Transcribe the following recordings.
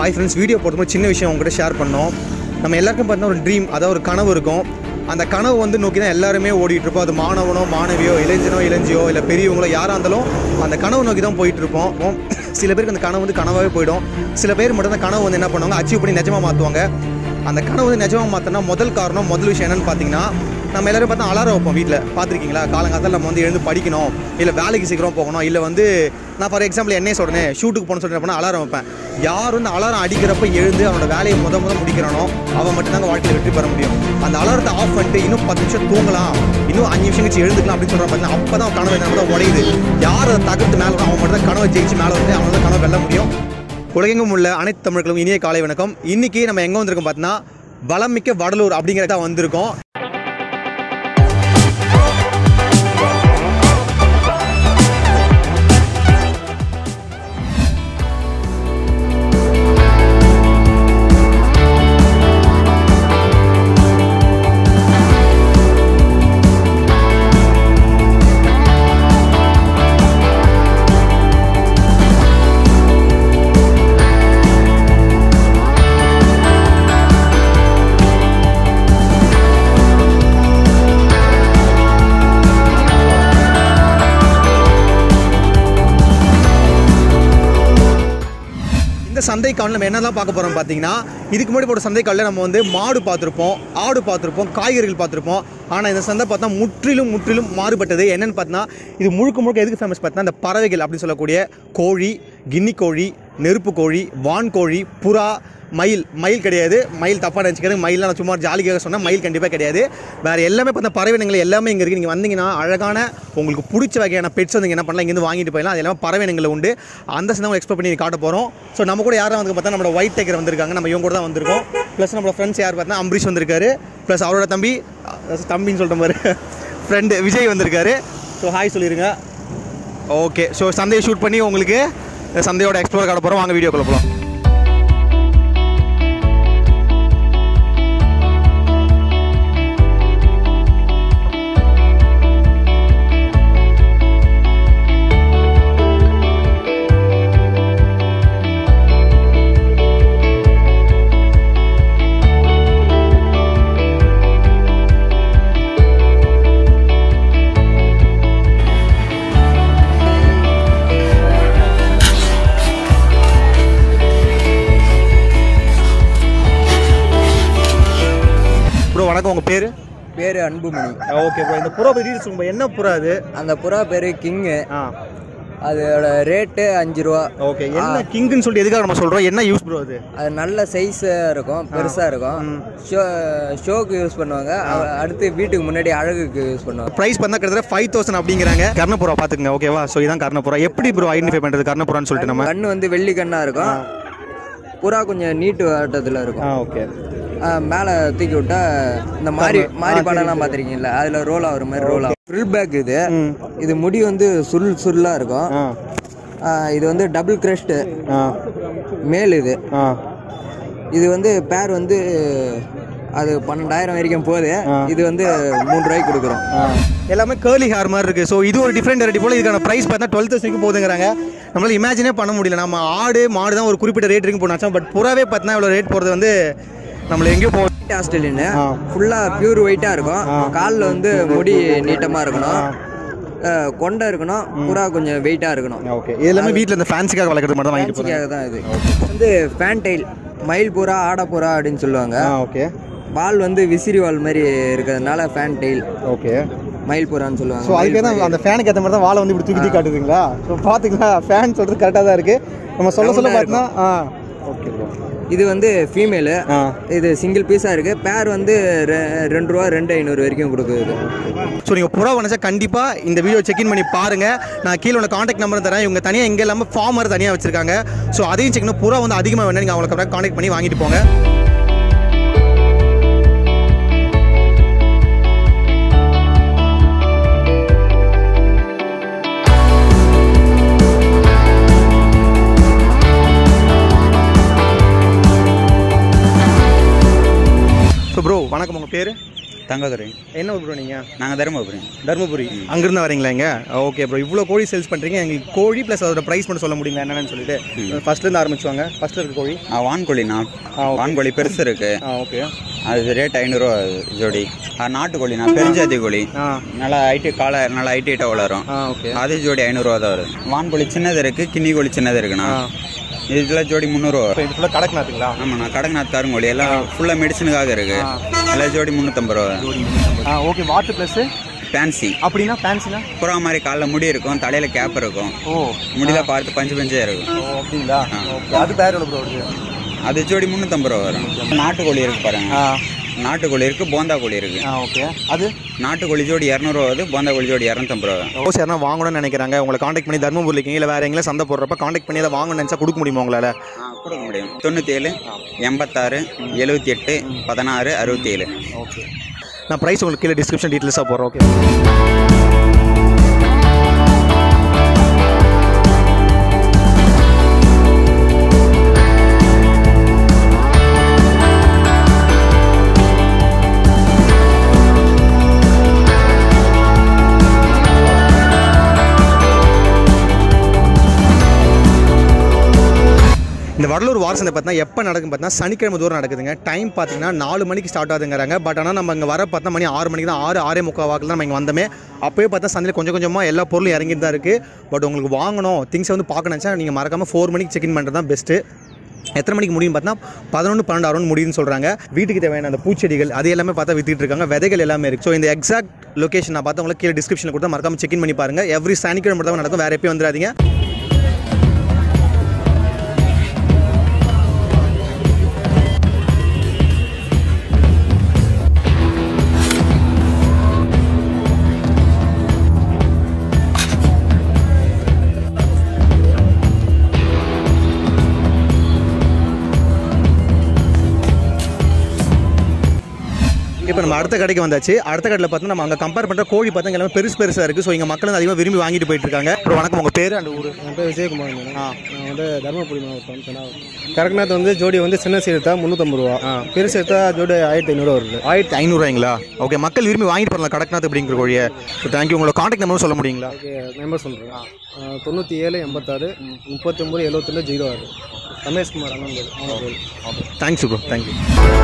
hi friends video போடும்போது சின்ன விஷயம் உங்ககிட்ட ஷேர் பண்ணோம் நம்ம எல்லாருக்கும் பார்த்தீங்கன்னா ஒரு ட்ரீம் அதாவது ஒரு கனவு இருக்கும் அந்த கனவு வந்து நோக்கி தான் எல்லாருமே ஓடிட்டு இருப்போம் அது மாணவனோ மாணவியோ இளைஞனோ இளைஞியோ இல்லை பெரியவங்களோ யாராக இருந்தாலும் அந்த கனவு நோக்கி தான் போயிட்டு இருப்போம் சில பேருக்கு அந்த கனவு வந்து கனவாகவே போயிடும் சில பேர் மட்டும் அந்த கனவு வந்து என்ன பண்ணுவாங்க அச்சீவ் பண்ணி நிஜமாக மாற்றுவாங்க அந்த கனவு வந்து நிஜமாக மாற்றினா முதல் காரணம் முதல் விஷயம் என்னன்னு பார்த்தீங்கன்னா நம்ம எல்லாரும் பார்த்தா அலாரம் வைப்போம் வீட்டில் பார்த்துருக்கீங்களா காலங்காலத்தில் நம்ம வந்து எழுந்து படிக்கணும் இல்லை வேலைக்கு சீக்கிரம் போகணும் இல்லை வந்து நான் ஃபார் எக்ஸாம்பிள் என்னையே சொல்கிறேன் ஷூட்டுக்கு போகணும்னு சொல்லிட்டு போனால் அலாரம் வைப்பேன் யார் வந்து அலாரம் அடிக்கிறப்ப எழுந்து அவனோட வேலையை முத முத முடிக்கிறானோ அவன் மட்டும்தாங்க வாழ்க்கையில் வெற்றி பெற முடியும் அந்த அலாரத்தை ஆஃப் பண்ணிட்டு இன்னும் பத்து நிமிஷம் தூங்கலாம் இன்னும் அஞ்சு நிமிஷம் கழிச்சு எழுந்துக்கலாம் அப்படின்னு சொல்கிற பார்த்தீங்கன்னா அப்போ தான் கனவு என்ன தான் உடையுது யார் அதை தகர்த்து மேலே அவன் மட்டும் தான் கனவை ஜெயிச்சு மேலே வந்து அவன் தான் கனவு வெல்ல முடியும் உலகெங்கும் உள்ள அனைத்து தமிழர்களும் இனிய காலை வணக்கம் இன்னைக்கு நம்ம எங்கே வந்திருக்கோம் பார்த்தீங்கன்னா வளமிக்க வடலூர் அப்படிங்கிறதா வந்திருக்கோம் இந்த சந்தைக்காலில் நம்ம என்னெல்லாம் பார்க்க போகிறோம் பார்த்தீங்கன்னா இதுக்கு முன்னாடி போட்ட சந்தைக்காலில் நம்ம வந்து மாடு பார்த்துருப்போம் ஆடு பார்த்துருப்போம் காய்கறிகள் பார்த்துருப்போம் ஆனால் இந்த சந்தை பார்த்தா முற்றிலும் முற்றிலும் மாறுபட்டது என்னென்னு பார்த்தீங்கன்னா இது முழுக்க முழுக்க எதுக்கு ஃபேமஸ் பார்த்தீங்கன்னா இந்த பறவைகள் அப்படின்னு சொல்லக்கூடிய கோழி கின்னி கோழி நெருப்பு கோழி வான் கோழி புறா மயில் மயில் கிடையாது மயில் தப்பாக நினச்சிக்கிறது மயிலாம் நான் சும்மா ஜாலிக்காக சொன்னால் மயில் கண்டிப்பாக கிடையாது வேறு எல்லாமே பார்த்தா பறவைனங்கள் எல்லாமே இங்கே இருக்குது நீங்கள் வந்தீங்கன்னா அழகான உங்களுக்கு பிடிச்ச வகையான பெட்ஸ் வந்து இங்க என்ன பண்ணலாம் இங்கேருந்து வாங்கிட்டு போயிடலாம் அது எல்லாமே பறவைனங்கள் உண்டு அந்த சந்தை எக்ஸ்பெக்ட் பண்ணி காட்ட போகிறோம் ஸோ நம்ம கூட யாரும் வந்து பார்த்தா நம்மளோட ஒயிட் டேக்கர் வந்திருக்காங்க நம்ம இவங்க கூட தான் வந்திருக்கோம் ப்ளஸ் நம்மளோட ஃப்ரெண்ட்ஸ் யார் பார்த்தா அம்பரீஷ் வந்திருக்காரு ப்ளஸ் அவரோட தம்பி அஹ் தம்பின்னு சொல்கிற மாதிரி ஃப்ரெண்டு விஜய் வந்திருக்காரு ஸோ ஹாய் சொல்லிடுங்க ஓகே ஸோ சந்தையை ஷூட் பண்ணி உங்களுக்கு இந்த சந்தையோட எக்ஸ்ப்ளோர் காட்ட போகிறோம் வாங்க வீடியோக்குள்ள போகலாம் ப்ரோ வணக்கம் உங்கள் பேர் பேர் அன்புமணி ஓகே ப்ரோ இந்த புறா பற்றி சொல்லுங்க என்ன புறா அது அந்த புறா பேர் கிங்கு ஆ அதோட ரேட்டு அஞ்சு ரூபா ஓகே என்ன கிங்குன்னு சொல்லிட்டு எதுக்காக நம்ம சொல்கிறோம் என்ன யூஸ் ப்ரோ அது அது நல்ல சைஸாக இருக்கும் பெருசாக இருக்கும் ஷோ ஷோக்கு யூஸ் பண்ணுவாங்க அ- அடுத்து வீட்டுக்கு முன்னாடி அழகுக்கு யூஸ் பண்ணுவாங்க ப்ரைஸ் பார்த்தா கிட்டத்தட்ட ஃபைவ் தௌசண்ட் அப்படிங்கிறாங்க கர்ணப்புறா பார்த்துக்குங்க ஓகேவா ஸோ இதான் கர்ணப்புறா எப்படி ப்ரோ ஐடென்டிஃபை பண்ணுறது கர்ணப்புறான்னு சொல்லிட்டு நம்ம கண்ணு வந்து வெள்ளி கண்ணாக இருக்கும் புறா கொஞ்சம் நீட்டு ஆட்டத்தில் இருக்கும் ஆ ஓகே ஆ, மேலே தூக்கி விட்டா இந்த மாதிரி மாறி படம்லாம் பார்த்துருக்கீங்களா அதில் ரோல் ஆகுற மாதிரி ரோல் ஆகும் ஃப்ரில் பேக் இது இது முடி வந்து சுருள் சுருளாக இருக்கும் ஆ ஆ, இது வந்து டபுள் கிரஸ்ட்டு ஆ மேல் இது ஆ இது வந்து பேர் வந்து அது பன்னெண்டாயிரம் வரைக்கும் போகுது இது வந்து மூணு ரூபாய்க்கு கொடுக்குறோம் எல்லாமே கேர்லி ஹேர் மாதிரி இருக்குது ஸோ இது ஒரு டிஃப்ரெண்ட் வெரைட்டி போல் இதுக்கான ப்ரைஸ் பார்த்தா டுவெல் தௌசண்ட்க்கு போகுதுங்கிறாங்க நம்மளால இமேஜினே பண்ண முடியல நம்ம ஆடு மாடு தான் ஒரு குறிப்பிட்ட ரேட் இருக்கு போனாச்சும் பட் புறாவே பார்த்தீங்கன்னா இவ்வளோ ரேட் போகிறது வந்து நம்மள எங்கேயோ போகும் ஆஸ்திரேலியன் ஃபுல்லாக பியூர் ஒயிட்டாக இருக்கும் காலில் வந்து முடி நீட்டமாக இருக்கணும் அஹ், கொண்டை இருக்கணும் புறா கொஞ்சம் வெயிட்டாக இருக்கணும் ஓகே இது எல்லாமே வீட்டில் இந்த ஃபேன்ஸுக்காக வளர்க்குறது மட்டும் தான் வாங்கிட்டு போகிறேன் ஃபேன்சிக்காக தான் இது வந்து ஃபேன்டைல் மயில் புறா ஆடை புறா அப்படின்னு சொல்லுவாங்க ஆ ஓகே வால் வந்து விசிறி வால் மாதிரி இருக்கிறதுனால ஃபேன் டெயில் ஓகே மயில் புறான்னு சொல்லுவாங்க ஸோ அதுக்கே தான் அந்த ஃபேனுக்கு ஏற்ற மாதிரி தான் வாழை வந்து இப்படி தூக்கி தூக்கி காட்டுதுங்களா ஸோ பார்த்துங்களா ஃபேன் சொல்கிறது கரெக்டாக தான் இருக்குது நம்ம சொல்ல சொல்ல Round ஆ பார்த்தீங்கன்னா ஆ ஓகே ப்ரோ இது வந்து ஃபீமேலு ஆ இது சிங்கிள் பீஸாக இருக்குது பேர் வந்து ரெ- ரெண்டு ரூபா ரெண்டு ஐநூறு வரைக்கும் கொடுக்குது ஸோ நீங்கள் புறா வந்தா கண்டிப்பாக இந்த வீடியோ செக்இன் பண்ணி பாருங்கள் நான் கீழே உள்ள காண்டாக்ட் நம்பர் தரேன் இவங்க தனியாக எங்கே இல்லாமல் ஃபார்மர் தனியாக வச்சிருக்காங்க ஸோ அதையும் செக் புறா வந்து அதிகமாக வேணும் நீங்கள் அவங்களுக்கு அப்புறம் காண்டாக்ட் பண்ணி வாங்கிட்டு போங்க ஸோ ப்ரோ வணக்கம் உங்கள் பேர் தங்கதுரை என்ன ஊர் ப்ரோ நீங்கள் நாங்கள் தருமபுரி தருமபுரி அங்கிருந்து வரீங்களா இங்க ஓகே ப்ரோ இவ்வளோ கோழி சேல்ஸ் பண்ணுறீங்க எங்களுக்கு கோழி ப்ளஸ் அதோட ப்ரைஸ் மட்டும் சொல்ல முடியுங்களா என்னென்னு சொல்லிட்டு ஃபர்ஸ்ட்லேருந்து ஆரம்பிச்சுவாங்க ஃபர்ஸ்ட் இருக்க கோழி ஆ, வான்கோழிண்ணா வான்கோழி பெருசு இருக்கு ஆ ஓகே அது ரேட் ஐநூறுரூவா ஜோடி ஆ, நாட்டுக்கோழிண்ணா பெருஞ்சாதி கோழி ஆ நல்லா ஐடி காலை நல்லா ஐடிட்டாக வளரும் ஆ ஓகே அது ஜோடி ஐநூறுரூவா தான் வருது வான்கோழி சின்னது இருக்கு கின்னி கோழி சின்னது இருக்குண்ணா இதில் ஜோடி முந்நூறுரூவா இப்போ இது ஃபுல்லாக கடக்குனாத்துங்களா ஆமாண்ணா கடக்நாத் கருங்கோழி எல்லாம் ஃபுல்லாக மெடிசனுக்காக இருக்கு எல்லாம் ஜோடி முந்நூற்றம்பது ரூபா ஆ ஓகே வாட்டு ப்ளஸ்ஸு ஃபேன்சி அப்படின்னா ஃபேன்சினா புறா மாதிரி காலைல முடி இருக்கும் தலையில் கேப் இருக்கும் ஓ முடியில பார்த்து பஞ்சு பஞ்சே இருக்கும் ஓ அப்படிங்களா ஓகே அது பேர் எவ்வளோ ப்ரோ வருது அது ஜோடி முந்நூற்றம்பது ரூபா வரும் நாட்டுக்கோழி இருக்கு பாருங்க ஆ நாட்டுக்கோழி இருக்கு போந்தா கோழி இருக்கு ஆ ஓகே அது நாட்டுக்கோழி ஜோடி இரநூறுவா வருது போந்தா கோழி ஜோடி இரநூத்தம்பது ரூபா வரும் ஓ யாரா வாங்கணும்னு நினைக்கிறாங்க உங்களை காண்டாக்ட் பண்ணி தர்மபுரியில் இருக்கீங்க இல்லை வேறு எங்கேயும் சந்தை போடுறப்ப காண்டாக்ட் பண்ணி அதை வாங்கணும்னு நினச்சா கொடுக்க முடியுமா உங்களால் ஆ கொடுக்க முடியும் தொண்ணூற்றி ஏழு எண்பத்தாறு எழுபத்தி எட்டு பதினாறு அறுபத்தி ஏழு ஓகே நான் ப்ரைஸ் உங்களுக்கு கீழே டிஸ்கிரிப்ஷன் டீட்டெயில்ஸாக போடுறேன் ஓகே இந்த வடலூர் வார சந்தை பார்த்தீங்கன்னா எப்போ நடக்கும் பார்த்தீங்கன்னா சனிக்கிழமை தூரம் நடக்குதுங்க டைம் பார்த்தீங்கன்னா நாலு மணிக்கு ஸ்டார்ட் ஆகுதுங்கிறாங்க பட் ஆனால் நம்ம இங்கே வர பார்த்தா மணி ஆறு மணிக்கு தான் ஆறு ஆறே முக்கால் வாக்கில் தான் நம்ம இங்கே வந்தோமே அப்போயே பார்த்தா சந்தையில் கொஞ்சம் கொஞ்சமாக எல்லா பொருளும் இறங்கிட்டு தான் இருக்குது பட் உங்களுக்கு வாங்கணும் திங்ஸை வந்து பார்க்க நினச்சா நீங்கள் மறக்காமல் ஃபோர் மணிக்கு செக்இன் பண்ணுறது தான் பெஸ்ட்டு எத்தனை மணிக்கு முடியும் பார்த்தீங்கன்னா பதினொன்று பன்னெண்டு ஆறு முடியும்னு சொல்கிறாங்க வீட்டுக்கு தேவையான அந்த பூச்செடிகள் அது எல்லாமே பார்த்தா வித்துட்டு இருக்காங்க விதைகள் எல்லாமே இருக்குது ஸோ இந்த எக்ஸாக்ட் லொகேஷன் நான் பார்த்தா உங்களுக்கு கீழே டிஸ்கிரிப்ஷனில் கொடுத்தா மறக்காம செக்இன் பண்ணி பாருங்கள் எவ்ரி சனிக்கிழமை மட்டும் தான் நடக்கும் வேறு எப்பயும் வந்துடாதீங்க இப்போ நம்ம அடுத்த கடைக்கு வந்தாச்சு அடுத்த கடையில் பார்த்தா நம்ம அங்கே கம்பேர் பண்ணுற கோழி பார்த்தா எல்லாமே பெருசு பெருசாக இருக்குது ஸோ இங்கே மக்கள் வந்து அதிகமாக விரும்பி வாங்கிட்டு போயிட்டு இருக்காங்க அப்புறம் வணக்கம் உங்கள் பேர் அந்த ஊர் என் பேர் விஜயகுமார் மேடம் நான் வந்து தருமபுரி மாவட்டம் தென்னாவூர் கரக்நாத் வந்து ஜோடி வந்து சின்ன சீர் எடுத்தா முந்நூற்றம்பது ரூபா பெருசு எடுத்தா ஜோடி ஆயிரத்தி ஐநூறுவா வருது ஆயிரத்தி ஐநூறுவாய்ங்களா ஓகே மக்கள் விரும்பி வாங்கிட்டு போகலாம் கடக்நாத் அப்படிங்கிற கோழியை ஸோ தேங்க்யூ உங்களோட காண்டாக்ட் நம்பரும் சொல்ல முடியுங்களா ஓகே நம்பர் சொல்கிறேன் தொண்ணூற்றி ஏழு எண்பத்தாறு முப்பத்தி ஒம்பது எழுபத்தொன்று ஜீரோ ஆறு ரமேஷ்குமார் அண்ணன் பேர் அவங்க பேர் தேங்க்ஸ் ப்ரோ தேங்க்யூ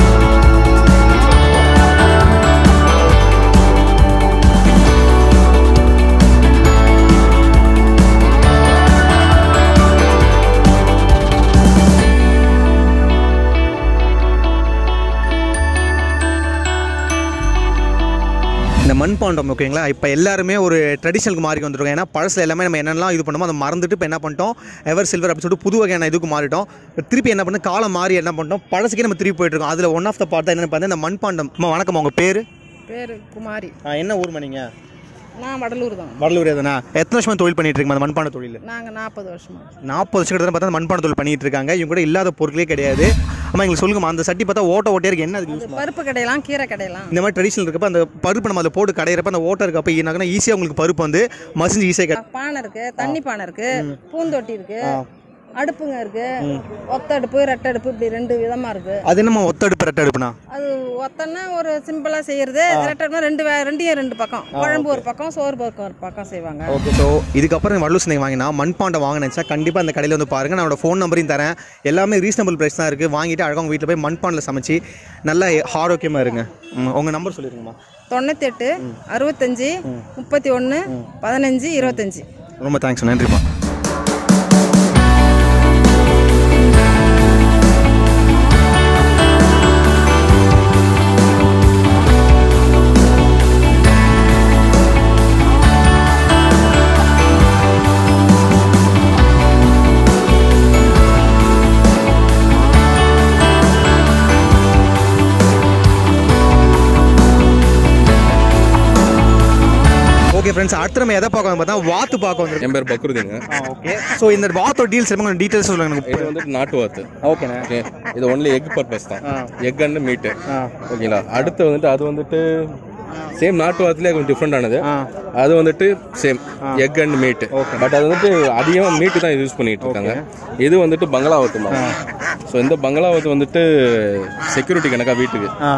இந்த மண்பாண்டம் ஓகேங்களா இப்போ எல்லாருமே ஒரு ட்ரெடிஷனலுக்கு மாறி வந்துருக்கோம் ஏன்னா பழசில் எல்லாமே நம்ம என்னெல்லாம் இது பண்ணோமோ அதை மறந்துட்டு இப்போ என்ன பண்ணிட்டோம் எவர் சில்வர் அப்படின்னு சொல்லிட்டு புது வகையான இதுக்கு மாறிட்டோம் இப்ப திருப்பி என்ன பண்ணோம் காலம் மாறி என்ன பண்ணிட்டோம் பழசுக்கே நம்ம திருப்பி போயிட்டு இருக்கோம் அதில் ஒன் ஆஃப் த பார்ட் தான் என்னென்னு பார்த்தா இந்த மண்பாண்டம் அம்மா வணக்கம் உங்கள் பேர் பேர் குமாரி என்ன ஊர் மணிங்க நான் வடலூர் தான் வடலூர் எதுனா எத்தனை வருஷமா தொழில் பண்ணிட்டு இருக்கீங்க அந்த மண்பாண்ட தொழில் நாங்கள் நாற்பது வருஷமா நாற்பது வருஷம் கிட்ட பார்த்தா மண்பாண்ட தொழில் பண்ணிட்டு இருக்காங்க இவங்க கூட இல்லாத பொருட்களே கிடையாது அம்மா எங்களுக்கு சொல்லுங்கம்மா அந்த சட்டி பார்த்தா ஓட்ட ஓட்டே இருக்கு என்ன அதுக்கு யூஸ் பருப்பு கடையெல்லாம் கீரை கடையெல்லாம் இந்த மாதிரி ட்ரெடிஷனல் இருக்கப்ப அந்த பருப்பு நம்ம அதில் போட்டு கடையிறப்ப அந்த ஓட்டை இருக்கப்ப என்னாகனா ஈஸியாக உங்களுக்கு பருப்பு வந்து மசிஞ்சு ஈஸியாக கிடை பானை இருக்கு தண்ணி பானை இருக்கு பூந்தொட்டி இருக்கு அடுப்புங்க இருக்கு ஒத்த அடுப்பு ரெட்டை அடுப்பு இப்படி ரெண்டு விதமா இருக்கு அது என்னம்மா ஒத்தடுப்பு ரெட்டை அடுப்புனா அது ஒத்தன்னா ஒரு சிம்பிளா செய்யறது ரெட்டை அடுப்புனா ரெண்டு வே- ரெண்டையும் ரெண்டு பக்கம் குழம்பு ஒரு பக்கம் சோறு பக்கம் ஒரு பக்கம் செய்வாங்க ஓகே ஸோ இதுக்கப்புறம் வள்ளூர் சந்தை வாங்கினா மண்பாண்டம் வாங்க நினச்சா கண்டிப்பாக அந்த கடையில் வந்து பாருங்கள் நான் ஃபோன் நம்பரையும் தரேன் எல்லாமே ரீசனபிள் ப்ரைஸ் தான் இருக்குது வாங்கிட்டு அழகாக உங்கள் வீட்டில் போய் மண்பாண்டில் சமைச்சு நல்லா ஆரோக்கியமாக இருங்க உங்கள் நம்பர் சொல்லிடுங்கம்மா தொண்ணூத்தெட்டு அறுபத்தஞ்சு முப்பத்தி ஒன்று பதினஞ்சு இருபத்தஞ்சு ரொம்ப தேங்க்ஸ் நன்றிம்மா ஓகே ஃப்ரெண்ட்ஸ் அடுத்து நம்ம எதை பார்க்க வந்து பார்த்தா வாத்து பார்க்க வந்து என் பேர் பக்ருதீங்க ஓகே ஸோ இந்த வாத்தோட டீல்ஸ் கொஞ்சம் டீட்டெயில்ஸ் சொல்லுங்க எனக்கு இது வந்துட்டு நாட்டு வாத்து ஓகேண்ணே ஓகே இது ஒன்லி எக் பர்பஸ் தான் எக் அண்ட் மீட்டு ஆ ஓகேங்களா அடுத்து வந்துட்டு அது வந்துட்டு சேம் நாட்டு வாத்துலேயே கொஞ்சம் டிஃப்ரெண்ட் ஆனது ஆ அது வந்துட்டு same egg and meat but அது வந்துட்டு அதிகமாக மீட்டு தான் யூஸ் பண்ணிட்டு இருக்காங்க இது வந்துட்டு பங்களாவத்து ஸோ இந்த பங்களாவத்து வந்துட்டு செக்யூரிட்டி கணக்கா வீட்டுக்கு ஆ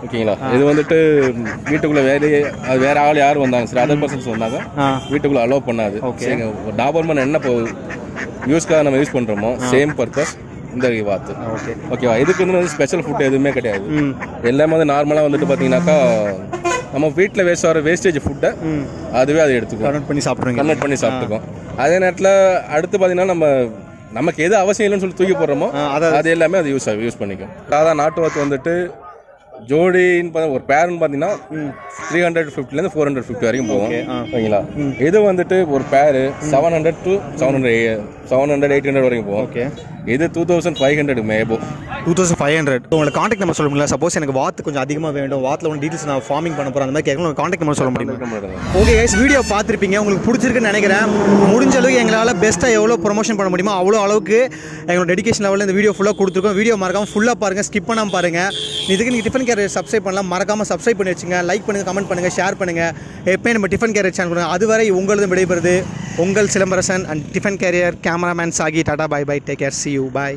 ஓகேங்களா இது வந்துட்டு வீட்டுக்குள்ள வேற அது வேற ஆள் யார் வந்தாங்க சரி அதர் பர்சன்ஸ் வந்தாங்க ஆ வீட்டுக்குள்ள அலோவ் பண்ணாது சரிங்க டாபர்மன் என்ன இப்போ யூஸ்க்காக நம்ம யூஸ் பண்றோமோ சேம் பர்பஸ் இந்த வாத்து ஓகே ஓகேவா இதுக்கு வந்து ஸ்பெஷல் ஃபுட் எதுவுமே கிடையாது எல்லாமே வந்து நார்மலாக வந்துட்டு பார்த்தீங்கன்னாக்கா நம்ம வீட்டில் வேஸ்ட் ஆகிற வேஸ்டேஜ் ஃபுட்டை அதுவே அதை எடுத்துக்கும் கன்வெர்ட் பண்ணி சாப்பிட்றீங்க கன்வெர்ட் பண்ணி சாப்பிட்டுக்கும் அதே நேரத்தில் அடுத்து பார்த்தீங்கன்னா நம்ம நமக்கு எது அவசியம் இல்லைன்னு சொல்லி தூக்கி போடுறோமோ அது எல்லாமே அது யூஸ் யூஸ் பண்ணிக்கும் சாதா நாட்டு வாத்து வந்துட்டு ஜோடின்னு பார்த்தா ஒரு பேருன்னு பார்த்தீங்கன்னா த்ரீ ஹண்ட்ரட் ஃபிஃப்டிலேருந்து ஃபோர் ஹண்ட்ரட் ஃபிஃப்டி வரைக்கும் போகும் ஓகேங்களா இது வந்துட்டு ஒரு பேரு seven hundred to seven hundred seven hundred eight hundred வரைக்கும் போகும் ஓகே இது டூ தௌசண்ட் ஃபைவ் ஹண்ட்ரட் மேபோ டூ தௌசண்ட் ஃபைவ் ஹண்ட்ரட் உங்களை காண்டாக்ட் நம்பர் சொல்ல முடியல சப்போஸ் எனக்கு வாத்து கொஞ்சம் அதிகமாக வேண்டும் வாத்தில் ஒன்று டீட்டெயில்ஸ் நான் ஃபார்மிங் பண்ண போகிறேன் அந்த மாதிரி கேட்கணும் காண்டாக்ட் நம்பர் சொல்ல முடியுமா ஓகே கைஸ் வீடியோ பார்த்துருப்பீங்க உங்களுக்கு பிடிச்சிருக்குன்னு நினைக்கிறேன் முடிஞ்ச அளவுக்கு எங்களால் பெஸ்ட்டாக எவ்வளோ ப்ரொமோஷன் பண்ண முடியுமோ அவ்வளோ அளவுக்கு எங்களோட டெடிகேஷன் லெவலில் இந்த வீடியோ ஃபுல்லாக கொடுத்துருக்கோம் வீடியோ மறக்காமல் ஃபுல்லாக பாருங்கள் ஸ்கிப் பண்ணாமல் பாருங்கள் இதுக்கு நீங்கள் டிஃபன் கேரியர் சப்ஸ்கிரைப் பண்ணலாம் மறக்காமல் சப்ஸ்கிரைப் பண்ணி வச்சுங்க லைக் பண்ணுங்கள் கமெண்ட் பண்ணுங்கள் ஷேர் பண்ணுங்கள் எப்பயும் நம்ம டிஃபன் கேரியர் சேனல் கொடுங்க அதுவரை உங்களது விடைபெறுது உங்கள் Silambarasan and tiffin carrier cameraman சாகி tata bye bye take care see you bye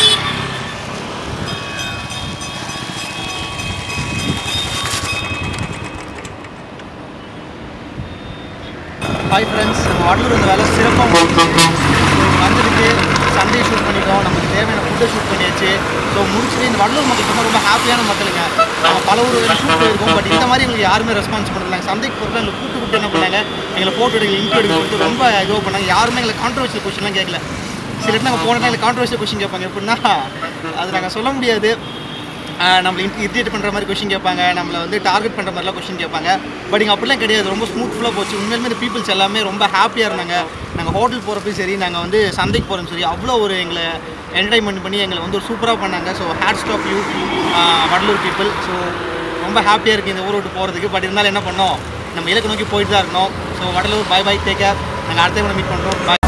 hi friends நம்ம வடலூர் இந்த வேலை சிறப்பாக முடிஞ்சிச்சு வந்துருக்கு சண்டே ஷூட் பண்ணிட்டோம் நமக்கு தேவையான ஃபுட்டை ஷூட் பண்ணியாச்சு ஸோ முடிச்சுட்டு இந்த வடலூர் மக்கள் வந்து ரொம்ப ஹாப்பியான மக்களுங்க நம்ம பல ஊர் ஷூட் போயிருக்கோம் பட் இந்த மாதிரி எங்களுக்கு யாருமே ரெஸ்பான்ஸ் பண்ணல சந்தைக்கு போகிறப்ப எங்களை கூப்பிட்டு கூப்பிட்டு என்ன பண்ணாங்க எங்களை ஃபோட்டோ எடுக்க இன்டர்வியூ எடுக்க கொடுத்து ரொம்ப இதுவாக பண்ணாங்க யாருமே எங்களை கான்ட்ரவர்ஷியல் கொஸ்டின்லாம் கேட்கல சில இடத்துல நாங்கள் போனால் எங்களுக்கு கான்ட்ரவர்ஷியல் கொஸ்டின் கேட்பாங்க எப்படின்னா அது நாங்கள் சொல்ல முடியாது ஆஹ் நம்மளை இரிட்டேட் பண்ணுற மாதிரி கொஷின் கேட்பாங்க நம்மளை வந்து டார்கெட் பண்ணுற மாதிரிலாம் கொஷின் கேட்பாங்க பட் இங்கே அப்படிலாம் கிடையாது ரொம்ப ஸ்மூத்ஃபுல்லாக போச்சு உண்மையிலுமே இந்த பீப்புள்ஸ் எல்லாமே ரொம்ப ஹாப்பியாக இருந்தாங்க நாங்கள் ஹோட்டல் போகிறப்பையும் சரி நாங்கள் வந்து சந்தைக்கு போகிறோம் சரி அவ்வளோ ஒரு எங்களை என்டர்டைன்மெண்ட் பண்ணி எங்களை வந்து ஒரு சூப்பராக பண்ணாங்க so hats off you Vadalur people so ரொம்ப ஹாப்பியாக இருக்குது இந்த ஊரை விட்டு போகிறதுக்கு பட் இருந்தாலும் என்ன பண்ணோம் நம்ம இலக்கு நோக்கி போயிட்டு தான் இருக்கணும் so Vadalur bye bye take care நாங்கள் அடுத்த மீட் பண்ணுறோம் பை